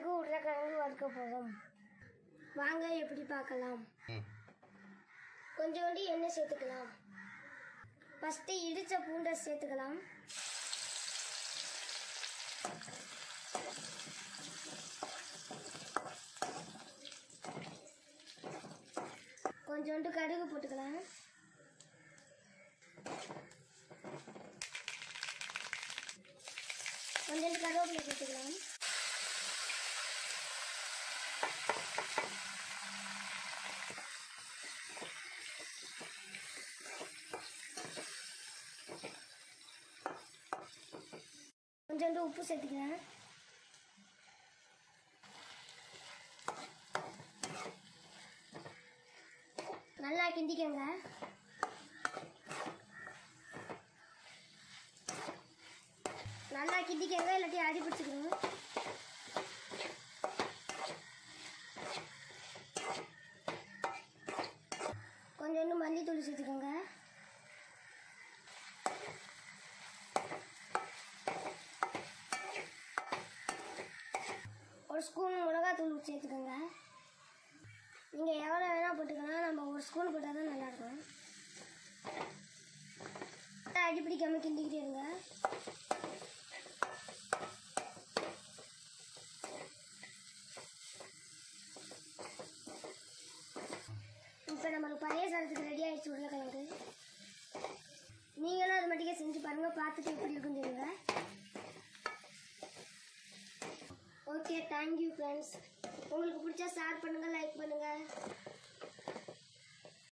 பிறகு உருளைக்கிழங்கு வறுக்க போதும் வாங்க எப்படி பார்க்கலாம் ம் கொஞ்சோண்டு எண்ணெய் சேர்த்துக்கலாம் ஃபஸ்ட்டு இடித்த பூண்டை சேர்த்துக்கலாம் கொஞ்சோண்டு கடுகு போட்டுக்கலாம் கொஞ்சோண்டு கருவேப்பிலை சேர்த்துக்கலாம் கொஞ்சோண்டு உப்பு சேர்த்துக்கிறேன் நல்லா கிண்டிக்கங்க நல்லா கிண்டிக்கங்க இல்லாட்டி அடி பிடிச்சிக்கணும் கொஞ்சோண்டு மல்லித்தூள் சேர்த்துக்கோங்க ஒரு ஸ்பூன் மிளகாத்தூள் சேர்த்துக்கோங்க நீங்கள் எவ்வளோ வேணால் போட்டுக்கலாம் நம்ம ஒரு ஸ்பூன் போட்டால் தான் நல்லாயிருக்கும் அடி பிடிக்காம கிண்டிக்கிட்டே இருங்க இப்போ நம்மளுக்கு பழைய சாதத்துக்கு ரெடி ஆயிடுச்சு உருளைக்கிழங்கு நீங்களும் அது மட்டுக்கே செஞ்சு பாருங்கள் பார்த்துட்டு எப்படி இருக்குன்னு சொல்லுங்கள் ஓகே தேங்க்யூ ஃப்ரெண்ட்ஸ்